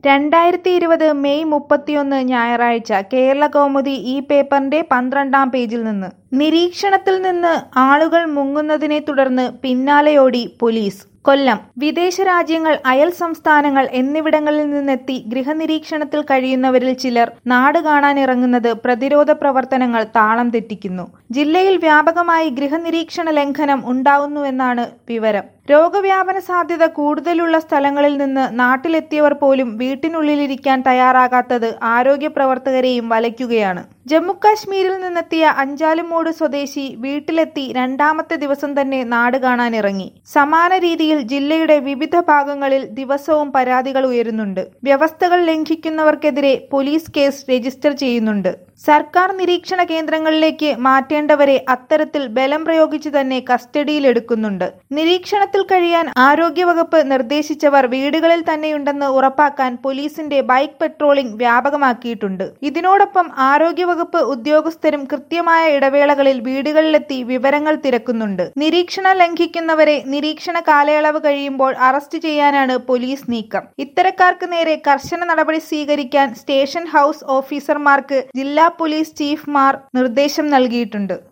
രണ്ടായിരത്തി ഇരുപത് മെയ് മുപ്പത്തിയൊന്ന് ഞായറാഴ്ച കേരള കൗമുദി ഈ പേപ്പറിന്റെ പന്ത്രണ്ടാം പേജിൽ നിന്ന് നിരീക്ഷണത്തിൽ നിന്ന് ആളുകൾ മുങ്ങുന്നതിനെ തുടർന്ന് പിന്നാലെയോടി പോലീസ് കൊല്ലം വിദേശ രാജ്യങ്ങൾ അയൽ സംസ്ഥാനങ്ങൾ എന്നിവിടങ്ങളിൽ നിന്നെത്തി ഗൃഹനിരീക്ഷണത്തിൽ കഴിയുന്നവരിൽ ചിലർ നാട് കാണാനിറങ്ങുന്നത് പ്രതിരോധ പ്രവർത്തനങ്ങൾ താളം തെറ്റിക്കുന്നു ജില്ലയിൽ വ്യാപകമായി ഗൃഹനിരീക്ഷണ ലംഘനം ഉണ്ടാവുന്നുവെന്നാണ് വിവരം രോഗവ്യാപന സാധ്യത കൂടുതലുള്ള സ്ഥലങ്ങളിൽ നിന്ന് നാട്ടിലെത്തിയവർ പോലും വീട്ടിനുള്ളിലിരിക്കാൻ തയ്യാറാകാത്തത് ആരോഗ്യ പ്രവർത്തകരെയും വലയ്ക്കുകയാണ് ജമ്മുകാശ്മീരിൽ നിന്നെത്തിയ അഞ്ചാലുമൂട് സ്വദേശി വീട്ടിലെത്തി രണ്ടാമത്തെ ദിവസം തന്നെ നാട് കാണാനിറങ്ങി സമാന രീതിയിൽ ജില്ലയുടെ വിവിധ ഭാഗങ്ങളിൽ ദിവസവും പരാതികൾ ഉയരുന്നുണ്ട് വ്യവസ്ഥകൾ ലംഘിക്കുന്നവർക്കെതിരെ പോലീസ് കേസ് രജിസ്റ്റർ ചെയ്യുന്നുണ്ട് സർക്കാർ നിരീക്ഷണ കേന്ദ്രങ്ങളിലേക്ക് മാറ്റേണ്ടവരെ അത്തരത്തിൽ ബലം പ്രയോഗിച്ചു തന്നെ കസ്റ്റഡിയിലെടുക്കുന്നുണ്ട് നിരീക്ഷണത്തിൽ കഴിയാൻ ആരോഗ്യവകുപ്പ് നിർദ്ദേശിച്ചവർ വീടുകളിൽ തന്നെയുണ്ടെന്ന് ഉറപ്പാക്കാൻ പോലീസിന്റെ ബൈക്ക് പെട്രോളിംഗ് വ്യാപകമാക്കിയിട്ടുണ്ട് ഇതിനോടൊപ്പം ആരോഗ്യവകുപ്പ് ഉദ്യോഗസ്ഥരും കൃത്യമായ ഇടവേളകളിൽ വീടുകളിലെത്തി വിവരങ്ങൾ തിരക്കുന്നുണ്ട് നിരീക്ഷണം ലംഘിക്കുന്നവരെ നിരീക്ഷണ കാലയളവ് കഴിയുമ്പോൾ അറസ്റ്റ് ചെയ്യാനാണ് പോലീസ് നീക്കം ഇത്തരക്കാർക്ക് നേരെ കർശന നടപടി സ്വീകരിക്കാൻ സ്റ്റേഷൻ ഹൌസ് ഓഫീസർമാർക്ക് ജില്ലാ പോലീസ് ചീഫ്മാർ നിർദ്ദേശം നൽകിയിട്ടുണ്ട്